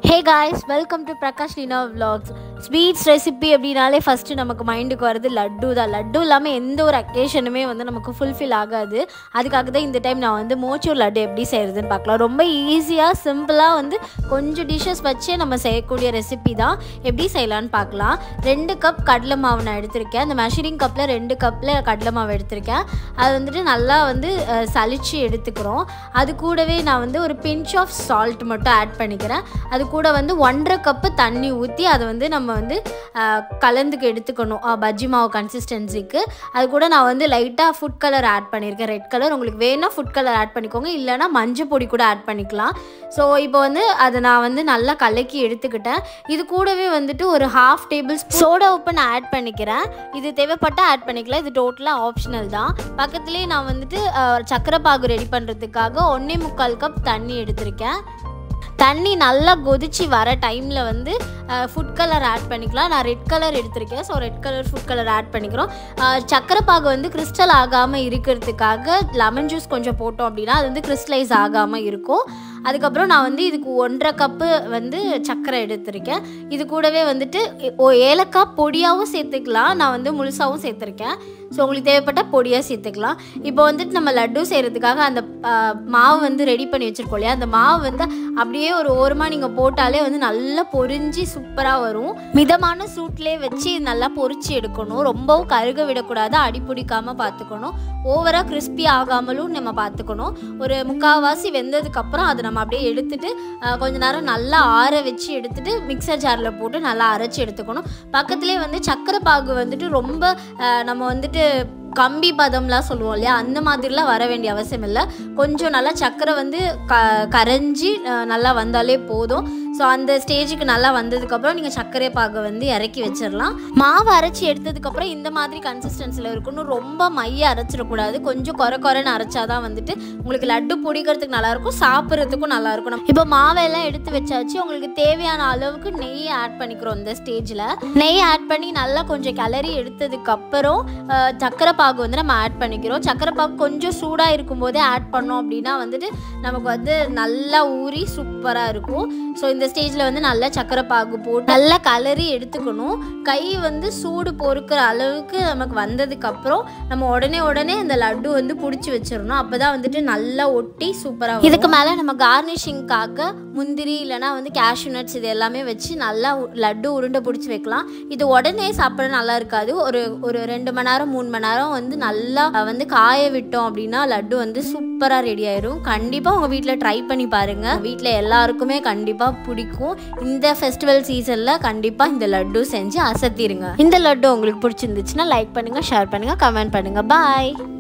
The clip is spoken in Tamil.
hey guys welcome to Prakash Leena vlogs sweets recipe அப்படின்னாலே ஃபஸ்ட்டு நமக்கு மைண்டுக்கு வருது லட்டு தான் லட்டு இல்லாமல் எந்த ஒரு அக்கேஷனுமே வந்து நமக்கு ஃபுல்ஃபில் ஆகாது அதுக்காக தான் இந்த டைம் நான் வந்து மோச்சூர் லட்டு எப்படி செய்கிறதுன்னு பார்க்கலாம் ரொம்ப ஈஸியாக சிம்பிளாக வந்து கொஞ்சம் டிஷ்ஷஸ் வச்சே நம்ம செய்யக்கூடிய ரெசிபி தான் எப்படி செய்யலான்னு பார்க்கலாம் ரெண்டு கப் கடலை மாவு நான் எடுத்திருக்கேன் அந்த மெஷரிங் கப்பில் ரெண்டு கப்பில் கடலை மாவு எடுத்திருக்கேன் அது வந்துட்டு நல்லா வந்து அஹ், சலிச்சு எடுத்துக்கிறோம் அது கூடவே நான் வந்து ஒரு பிஞ்ச் ஆஃப் சால்ட் மட்டும் ஆட் பண்ணிக்கிறேன் அது கூட வந்து ஒன்றரை கப்பு தண்ணி ஊற்றி அதை வந்து நம்ம வந்து அஹ், கலந்துக்கு எடுத்துக்கணும் அஹ், பஜ்ஜி மாவு கன்சிஸ்டன்சிக்கு அது கூட நான் வந்து லைட்டாக ஃபுட் கலர் ஆட் பண்ணியிருக்கேன் ரெட் கலர் உங்களுக்கு வேணால் ஃபுட் கலர் ஆட் பண்ணிக்கோங்க இல்லைனா மஞ்சள் பொடி கூட ஆட் பண்ணிக்கலாம் ஸோ இப்போ வந்து அதை நான் வந்து நல்லா கலக்கி எடுத்துக்கிட்டேன் இது கூடவே வந்துட்டு ஒரு ஹாஃப் டேபிள் சோடா உப்பு நான் ஆட் பண்ணிக்கிறேன் இது தேவைப்பட்டால் ஆட் பண்ணிக்கலாம் இது டோட்டலாக ஆப்ஷனல் தான் பக்கத்துலேயே நான் வந்துட்டு அஹ், சக்கரை பாகு ரெடி பண்ணுறதுக்காக ஒன்றே முக்கால் கப் தண்ணி எடுத்திருக்கேன் தண்ணி நல்லா கொதிச்சு வர டைமில் வந்து ஃபுட் கலர் ஆட் பண்ணிக்கலாம் நான் ரெட் கலர் எடுத்திருக்கேன் so red colour food colour add பண்ணிக்கிறோம் அஹ், சக்கரை பாகு வந்து கிறிஸ்டல் ஆகாமல் இருக்கிறதுக்காக லெமன் ஜூஸ் கொஞ்சம் போட்டோம் அப்படின்னா அது வந்து கிறிஸ்டலைஸ் ஆகாமல் இருக்கும் அதுக்கப்புறம் நான் வந்து இதுக்கு ஒன்றரை கப்பு வந்து சர்க்கரை எடுத்திருக்கேன் இது கூடவே வந்துட்டு ஓ ஏலக்காய் பொடியாகவும் சேர்த்துக்கலாம் நான் வந்து முழுசாகவும் சேர்த்துருக்கேன் ஸோ உங்களுக்கு தேவைப்பட்ட பொடியாக சேர்த்துக்கலாம் இப்போ வந்துட்டு நம்ம லட்டு செய்கிறதுக்காக அந்த ஆ, மாவு வந்து ரெடி பண்ணி வச்சுருக்கோம் இல்லையா அந்த மாவு வந்து அப்படியே ஒரு ஓரமாக நீங்கள் போட்டாலே வந்து நல்லா பொரிஞ்சு சூப்பராக வரும் மிதமான சூட்லேயே வச்சு நல்லா பொரிச்சு எடுக்கணும் ரொம்பவும் கருக விடக்கூடாது அடி பிடிக்காமல் பார்த்துக்கணும் ஓவராக கிறிஸ்பி ஆகாமலும் நம்ம பார்த்துக்கணும் ஒரு முக்கால்வாசி வெந்ததுக்கப்புறம் அதை நம்ம அப்படியே எடுத்துட்டு ஆ, கொஞ்ச நேரம் நல்லா ஆற வச்சு எடுத்துட்டு மிக்சர் ஜாரில் போட்டு நல்லா அரைச்சி எடுத்துக்கணும் பக்கத்துலேயே வந்து சக்கரை பாகு வந்துட்டு ரொம்ப ஆ, நம்ம வந்துட்டு கம்பி பதம்லாம் சொல்லுவோம் இல்லையா அந்த மாதிரிலாம் வர வேண்டிய அவசியம் இல்லை கொஞ்சம் நல்லா சக்கரை வந்து க கரைஞ்சி அஹ், நல்லா வந்தாலே போதும் ஸோ அந்த ஸ்டேஜுக்கு நல்லா வந்ததுக்கப்புறம் நீங்கள் சர்க்கரை பாகை வந்து இறக்கி வச்சிடலாம் மாவு அரைச்சி எடுத்ததுக்கப்புறம் இந்த மாதிரி கன்சிஸ்டன்சியில் இருக்கணும் ரொம்ப மைய அரைச்சிடக்கூடாது கொஞ்சம் குறை குறைன்னு அரைச்சாதான் வந்துட்டு உங்களுக்கு லட்டு பிடிக்கிறதுக்கு நல்லாயிருக்கும் சாப்பிட்றதுக்கும் நல்லாயிருக்கும் நம்ம இப்போ மாவெல்லாம் எடுத்து வச்சாச்சு உங்களுக்கு தேவையான அளவுக்கு நெய் ஆட் பண்ணிக்கிறோம் இந்த ஸ்டேஜில் நெய் ஆட் பண்ணி நல்லா கொஞ்சம் கிளறி எடுத்ததுக்கப்புறம் அஹ், சக்கரை பாகு வந்து நம்ம ஆட் பண்ணிக்கிறோம் சக்கரை பாகு கொஞ்சம் சூடாக இருக்கும்போதே ஆட் பண்ணோம் அப்படின்னா வந்துட்டு நமக்கு வந்து நல்லா ஊறி சூப்பராக இருக்கும் ஸோ இந்த ஸ்டேஜில் வந்து நல்லா சக்கரை பாகு போட்டு நல்லா கலரி எடுத்துக்கணும் கை வந்து சூடு பொறுக்கிற அளவுக்கு நமக்கு வந்ததுக்கப்புறம் நம்ம உடனே உடனே இந்த லட்டு வந்து பிடிச்சி வச்சிடணும் அப்போ தான் வந்துட்டு நல்லா ஒட்டி சூப்பராக இதுக்கு மேலே நம்ம கார்னிஷிங்காக முந்திரி இல்லைனா வந்து கேஷ்யூ நட்ஸ் இது எல்லாமே வச்சு நல்லா உ- லட்டு உருண்டை பிடிச்சி வைக்கலாம் இது உடனே சாப்பிட நல்லா இருக்காது ஒரு ஒரு ரெண்டு மணி நேரம் மூணு மணி நேரம் வந்து நல்லா அஹ், வந்து காய விட்டோம் அப்படின்னா லட்டு வந்து சூப்பராக ரெடி ஆயிரும் கண்டிப்பாக உங்கள் வீட்டில் ட்ரை பண்ணி பாருங்கள் வீட்டில் எல்லாருக்குமே கண்டிப்பாக பிடிக்கும் இந்த ஃபெஸ்டிவல் சீசனில் கண்டிப்பாக இந்த லட்டு செஞ்சு அசத்திருங்க இந்த லட்டு உங்களுக்கு பிடிச்சிருந்துச்சுன்னா லைக் பண்ணுங்கள் ஷேர் பண்ணுங்கள் கமெண்ட் பண்ணுங்கள் பாய்